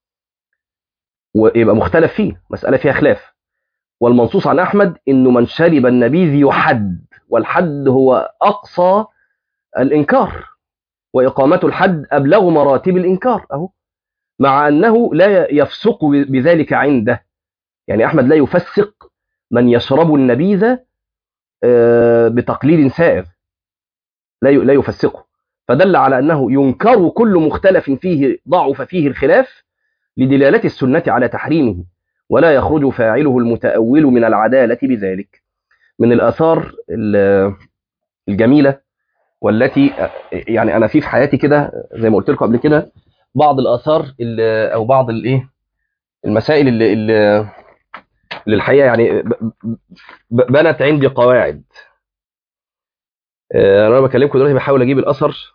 ويبقى مختلف فيه مسألة فيها خلاف والمنصوص عن أحمد إنه من شرب النبيذ يحد والحد هو أقصى الإنكار وإقامة الحد أبلغ مراتب الإنكار أهو مع أنه لا يفسق بذلك عنده يعني أحمد لا يفسق من يشرب النبيذ بتقليد سائغ لا لا يفسقه فدل على أنه ينكر كل مختلف فيه ضعف فيه الخلاف لدلالة السنة على تحريمه ولا يخرج فاعله المتأول من العدالة بذلك من الآثار الجميلة والتي يعني أنا في في حياتي كده زي ما قلت لكم قبل كده بعض الآثار أو بعض الإيه المسائل اللي, اللي للحقيقة يعني بنت عندي قواعد أنا بكلمكم دلوقتي بحاول أجيب الأثر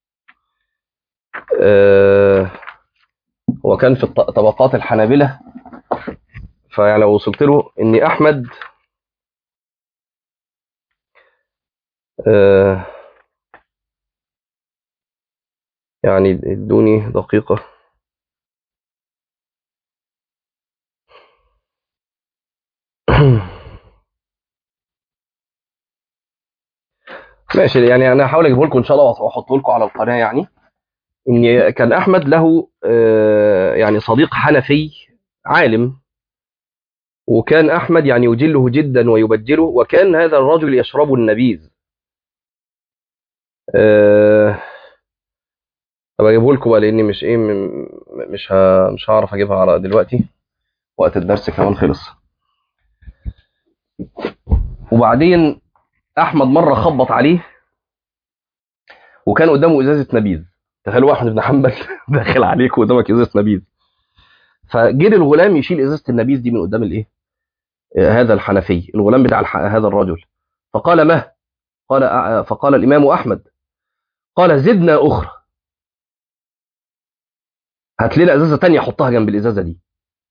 هو كان في طبقات الحنابلة فيعني لو وصلت له إن أحمد يعني ادوني دقيقة ماشي يعني انا هحاول اجيبه لكم ان شاء الله واحطه لكم على القناه يعني ان كان احمد له يعني صديق حنفي عالم وكان احمد يعني يجله جدا ويبجله وكان هذا الرجل يشرب النبيذ طب اجيبه لكم بقى لاني مش ايه مش مش هعرف اجيبها على دلوقتي وقت الدرس كمان خلص وبعدين احمد مره خبط عليه وكان قدامه ازازه نبيذ تخيلوا احمد بن حنبل داخل عليك وقدامك ازازه نبيذ فجري الغلام يشيل ازازه النبيذ دي من قدام الايه هذا الحنفي الغلام بتاع هذا الرجل فقال ما قال فقال الامام احمد قال زدنا اخرى هات لنا ازازه ثانيه حطها جنب الازازه دي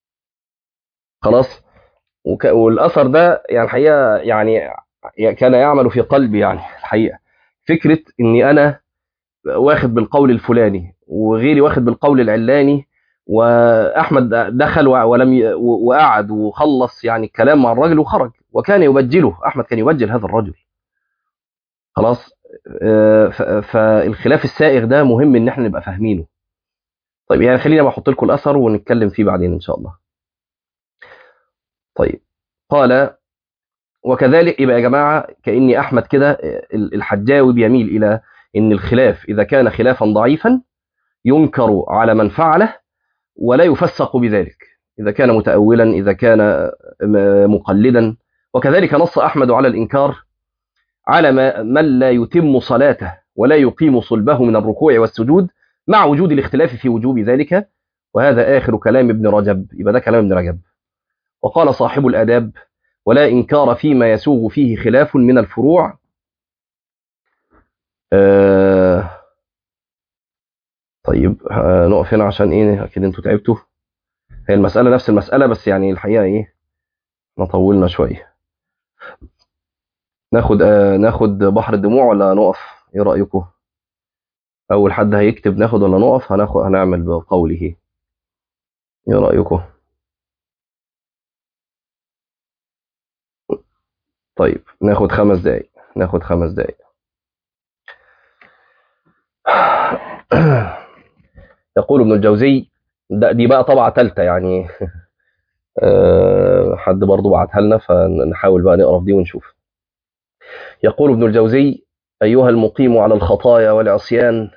خلاص وك... والاثر ده يعني الحقيقه يعني كان يعمل في قلبي يعني الحقيقه فكره اني انا واخد بالقول الفلاني وغيري واخد بالقول العلاني واحمد دخل ولم ي... وقعد وخلص يعني الكلام مع الراجل وخرج وكان يبجله احمد كان يبجل هذا الرجل خلاص فالخلاف السائغ ده مهم ان احنا نبقى فاهمينه طيب يعني خلينا احط لكم الاثر ونتكلم فيه بعدين ان شاء الله طيب قال وكذلك يبقى يا جماعه كاني احمد كده الحجاوي بيميل الى ان الخلاف اذا كان خلافا ضعيفا ينكر على من فعله ولا يفسق بذلك اذا كان متاولا اذا كان مقلدا وكذلك نص احمد على الانكار على من لا يتم صلاته ولا يقيم صلبه من الركوع والسجود مع وجود الاختلاف في وجوب ذلك وهذا آخر كلام ابن رجب يبقى ده كلام ابن رجب وقال صاحب الآداب ولا إنكار فيما يسوغ فيه خلاف من الفروع آه طيب آه نقف هنا عشان ايه اكيد انتوا تعبتوا هي المسألة نفس المسألة بس يعني الحقيقة ايه نطولنا شوية ناخد آه ناخد بحر الدموع ولا نقف ايه رأيكم اول حد هيكتب ناخد ولا نقف هناخد هنعمل بقوله ايه رايكم طيب ناخد خمس دقايق ناخد خمس دقايق يقول ابن الجوزي دي بقى طبعة ثالثة يعني حد برضو بعتها لنا فنحاول بقى نقرا دي ونشوف يقول ابن الجوزي أيها المقيم على الخطايا والعصيان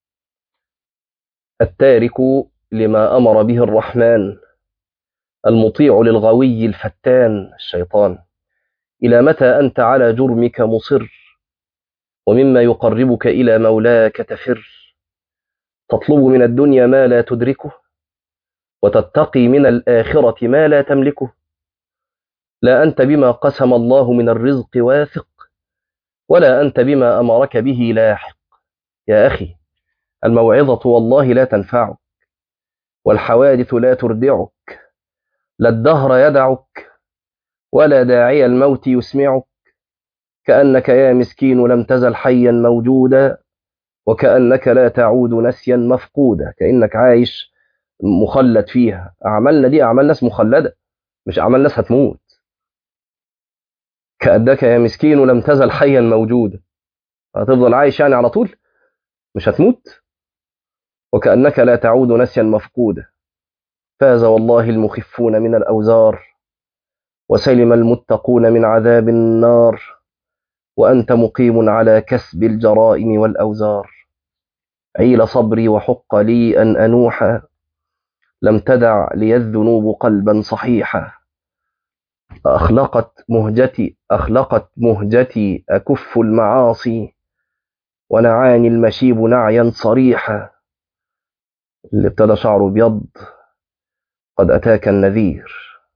التارك لما أمر به الرحمن المطيع للغوي الفتان الشيطان إلى متى أنت على جرمك مصر ومما يقربك إلى مولاك تفر تطلب من الدنيا ما لا تدركه وتتقي من الآخرة ما لا تملكه لا أنت بما قسم الله من الرزق واثق ولا أنت بما أمرك به لاحق يا أخي الموعظة والله لا تنفعك والحوادث لا تردعك لا الدهر يدعك ولا داعي الموت يسمعك كأنك يا مسكين لم تزل حيا موجودا وكأنك لا تعود نسيا مفقودا كأنك عايش مخلد فيها أعمالنا دي أعمال ناس مخلدة مش أعمال ناس هتموت كأنك يا مسكين لم تزل حيا موجودا هتفضل عايش يعني على طول مش هتموت وكأنك لا تعود نسيا مفقودا فاز والله المخفون من الأوزار وسلم المتقون من عذاب النار وأنت مقيم على كسب الجرائم والأوزار عيل صبري وحق لي أن أنوح لم تدع لي الذنوب قلبا صحيحا أخلقت مهجتي أخلقت مهجتي أكف المعاصي ونعاني المشيب نعيا صريحا اللي ابتدى شعره ابيض قد أتاك النذير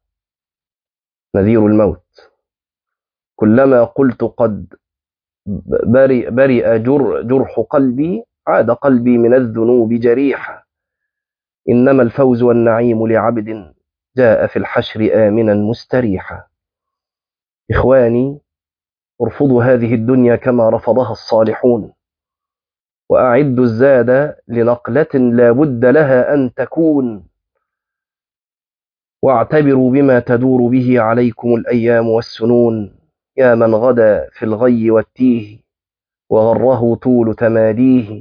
نذير الموت كلما قلت قد برئ, برئ جر جرح قلبي عاد قلبي من الذنوب جريحا إنما الفوز والنعيم لعبد جاء في الحشر آمنا مستريحا إخواني ارفضوا هذه الدنيا كما رفضها الصالحون وأعدوا الزاد لنقلة لا بد لها أن تكون واعتبروا بما تدور به عليكم الأيام والسنون يا من غدا في الغي والتيه وغره طول تماديه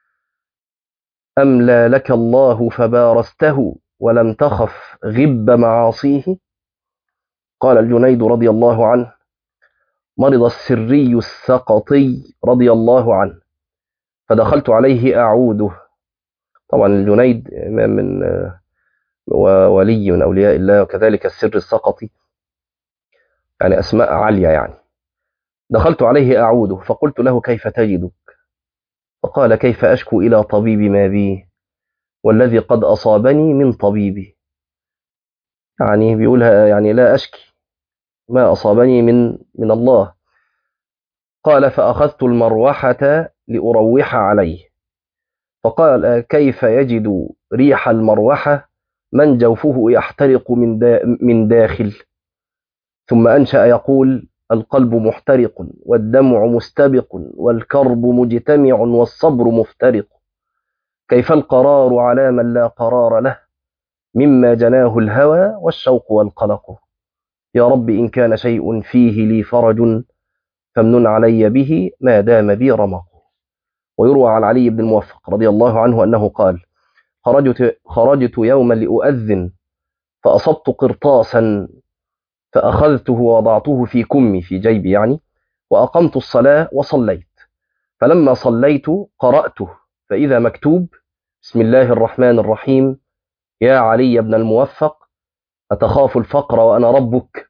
أملى لك الله فبارسته ولم تخف غب معاصيه قال الجنيد رضي الله عنه مرض السري السقطي رضي الله عنه فدخلت عليه أعوده طبعا الجنيد من ولي من أولياء الله وكذلك السر السقطي يعني أسماء عالية يعني دخلت عليه أعوده فقلت له كيف تجدك فقال كيف أشكو إلى طبيب ما بي والذي قد أصابني من طبيبي يعني بيقولها يعني لا أشكي ما أصابني من من الله قال فأخذت المروحة لأروح عليه فقال كيف يجد ريح المروحة من جوفه يحترق من من داخل ثم أنشأ يقول القلب محترق والدمع مستبق والكرب مجتمع والصبر مفترق كيف القرار على من لا قرار له مما جناه الهوى والشوق والقلق يا رب إن كان شيء فيه لي فرج فامنن علي به ما دام بي رمق ويروى عن علي بن الموفق رضي الله عنه أنه قال خرجت, خرجت يوما لأؤذن فأصبت قرطاسا فأخذته ووضعته في كمي في جيبي يعني وأقمت الصلاة وصليت فلما صليت قرأته فإذا مكتوب بسم الله الرحمن الرحيم يا علي بن الموفق أتخاف الفقر وأنا ربك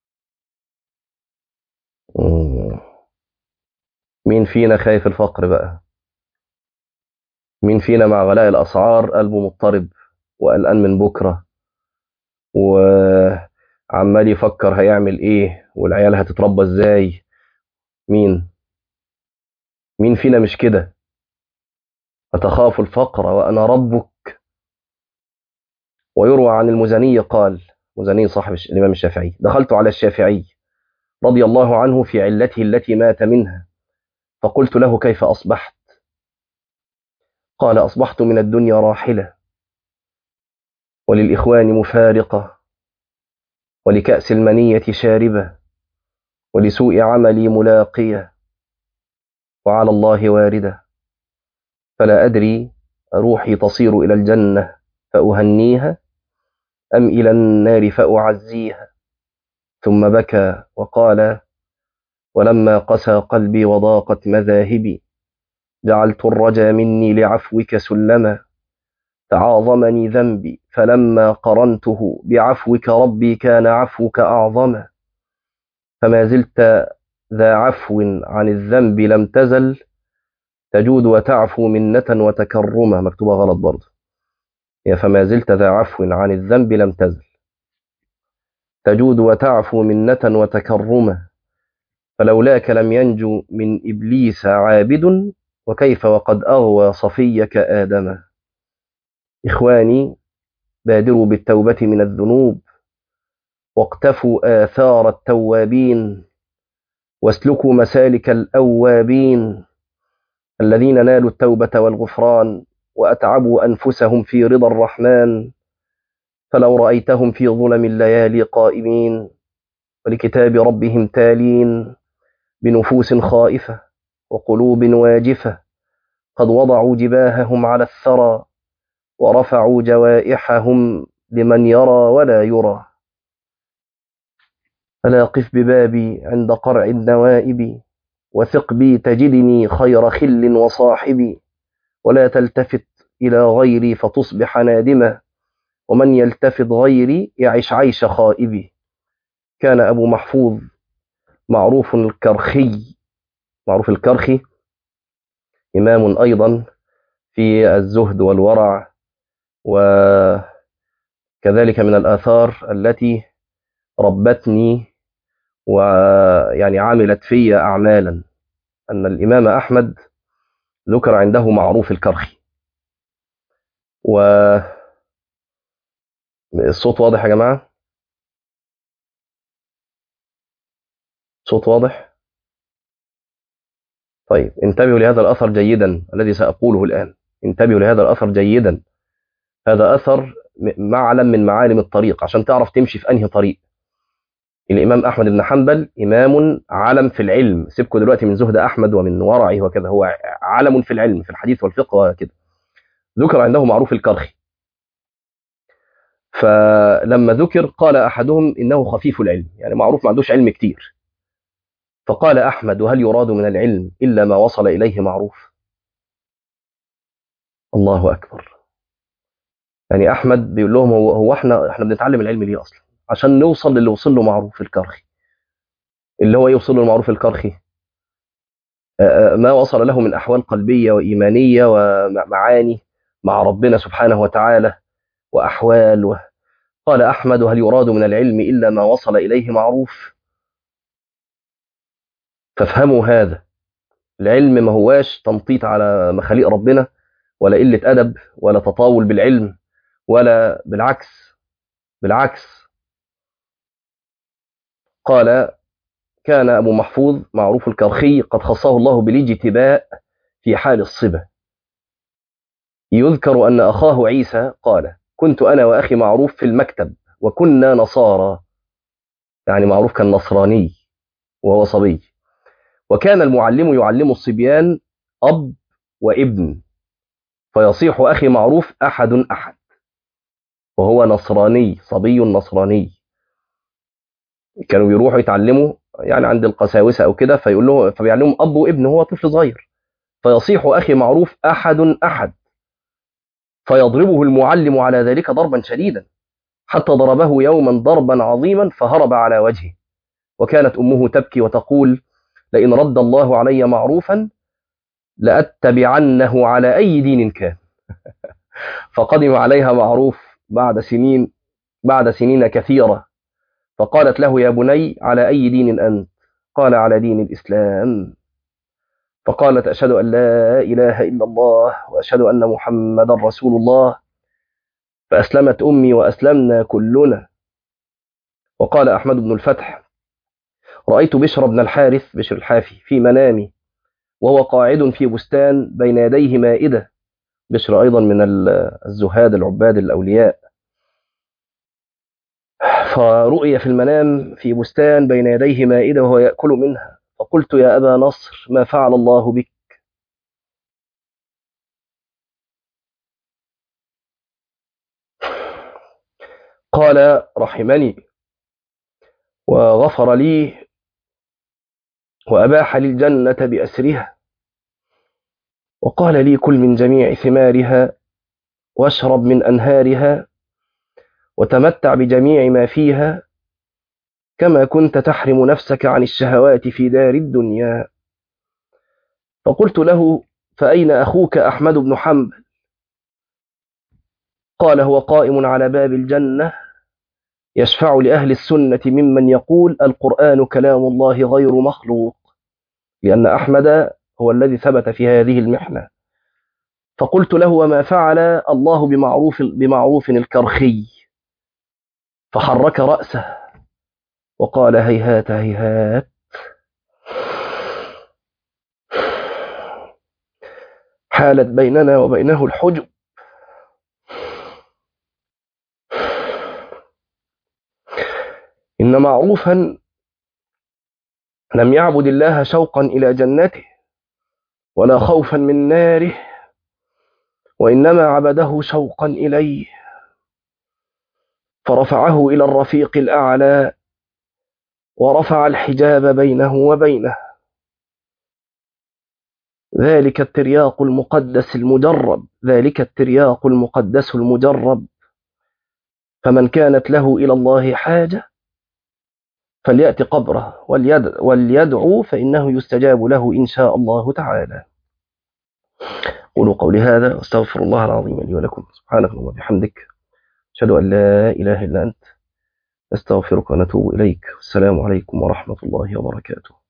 مين فينا خايف الفقر بقى مين فينا مع غلاء الأسعار قلبه مضطرب وقلقان من بكرة وعمال يفكر هيعمل ايه والعيال هتتربى ازاي مين مين فينا مش كده أتخاف الفقر وأنا ربك ويروى عن المزني قال مزني صاحب الإمام الشافعي دخلت على الشافعي رضي الله عنه في علته التي مات منها فقلت له كيف أصبحت قال أصبحت من الدنيا راحلة وللإخوان مفارقة ولكأس المنية شاربة ولسوء عملي ملاقية وعلى الله واردة فلا أدري روحي تصير إلى الجنة فأهنيها أم إلى النار فأعزيها ثم بكى وقال ولما قسى قلبي وضاقت مذاهبي جعلت الرجا مني لعفوك سلما تعاظمني ذنبي فلما قرنته بعفوك ربي كان عفوك أعظما فما زلت ذا عفو عن الذنب لم تزل تجود وتعفو منة وتكرما مكتوبة غلط برضه هي فما زلت ذا عفو عن الذنب لم تزل تجود وتعفو منة وتكرما فلولاك لم ينجو من إبليس عابد وكيف وقد أغوى صفيك آدم إخواني بادروا بالتوبة من الذنوب واقتفوا آثار التوابين واسلكوا مسالك الأوابين الذين نالوا التوبة والغفران وأتعبوا أنفسهم في رضا الرحمن فلو رأيتهم في ظلم الليالي قائمين ولكتاب ربهم تالين بنفوس خائفة وقلوب واجفة قد وضعوا جباههم على الثرى ورفعوا جوائحهم لمن يرى ولا يرى فلا قف ببابي عند قرع النوائب وثق بي تجدني خير خل وصاحب ولا تلتفت إلى غيري فتصبح نادما ومن يلتفت غيري يعيش عيش خائب كان أبو محفوظ معروف الكرخي معروف الكرخي إمام أيضا في الزهد والورع وكذلك من الآثار التي ربتني ويعني عملت في أعمالا أن الإمام أحمد ذكر عنده معروف الكرخي و الصوت واضح يا جماعة صوت واضح طيب انتبهوا لهذا الأثر جيدا الذي سأقوله الآن انتبهوا لهذا الأثر جيدا هذا أثر معلم من معالم الطريق عشان تعرف تمشي في أنهي طريق الإمام أحمد بن حنبل إمام علم في العلم سيبكوا دلوقتي من زهد أحمد ومن ورعه وكذا هو علم في العلم في الحديث والفقه وكذا ذكر عنده معروف الكرخي فلما ذكر قال أحدهم إنه خفيف العلم يعني معروف ما عندوش علم كتير فقال أحمد وهل يراد من العلم إلا ما وصل إليه معروف الله أكبر يعني أحمد بيقول لهم هو, هو احنا احنا بنتعلم العلم ليه أصلا عشان نوصل للي وصل له معروف الكرخي اللي هو يوصل له المعروف الكرخي ما وصل له من أحوال قلبية وإيمانية ومعاني مع ربنا سبحانه وتعالى وأحوال و... قال أحمد هل يراد من العلم إلا ما وصل إليه معروف فافهموا هذا العلم ما هواش تنطيط على مخاليق ربنا ولا قلة أدب ولا تطاول بالعلم ولا بالعكس بالعكس قال كان أبو محفوظ معروف الكرخي قد خصه الله بالاجتباء في حال الصبا يذكر أن أخاه عيسى قال كنت أنا وأخي معروف في المكتب وكنا نصارى يعني معروف كان نصراني وهو صبي وكان المعلم يعلم الصبيان أب وابن فيصيح أخي معروف أحد أحد وهو نصراني صبي نصراني كانوا بيروحوا يتعلموا يعني عند القساوسة أو كده فيقول له فبيعلمهم أب وابن هو طفل صغير فيصيح أخي معروف أحد أحد فيضربه المعلم على ذلك ضربا شديدا حتى ضربه يوما ضربا عظيما فهرب على وجهه وكانت أمه تبكي وتقول لئن رد الله علي معروفا لأتبعنه على أي دين كان فقدم عليها معروف بعد سنين بعد سنين كثيرة فقالت له يا بني على أي دين أنت قال على دين الإسلام فقالت أشهد أن لا إله إلا الله وأشهد أن محمدا رسول الله فأسلمت أمي وأسلمنا كلنا وقال أحمد بن الفتح رأيت بشر بن الحارث بشر الحافي في منامي وهو قاعد في بستان بين يديه مائدة بشر أيضا من الزهاد العباد الأولياء فرؤي في المنام في بستان بين يديه مائدة وهو يأكل منها فقلت يا أبا نصر ما فعل الله بك قال رحمني وغفر لي وأباح لي الجنة بأسرها وقال لي كل من جميع ثمارها واشرب من أنهارها وتمتع بجميع ما فيها كما كنت تحرم نفسك عن الشهوات في دار الدنيا فقلت له فأين أخوك أحمد بن حنبل قال هو قائم على باب الجنة يشفع لأهل السنة ممن يقول القرآن كلام الله غير مخلوق لأن أحمد هو الذي ثبت في هذه المحنة فقلت له وما فعل الله بمعروف, بمعروف الكرخي فحرك رأسه وقال هيهات هيهات حالت بيننا وبينه الحجب إن معروفا لم يعبد الله شوقا إلى جنته ولا خوفا من ناره وإنما عبده شوقا إليه فرفعه إلى الرفيق الأعلى ورفع الحجاب بينه وبينه ذلك الترياق المقدس المجرب ذلك الترياق المقدس المجرب فمن كانت له إلى الله حاجة فليأتي قبره وليدعو فإنه يستجاب له إن شاء الله تعالى قولوا قولي هذا واستغفر الله العظيم لي ولكم سبحانك اللهم وبحمدك أشهد أن لا إله إلا أنت نستغفرك ونتوب إليك والسلام عليكم ورحمة الله وبركاته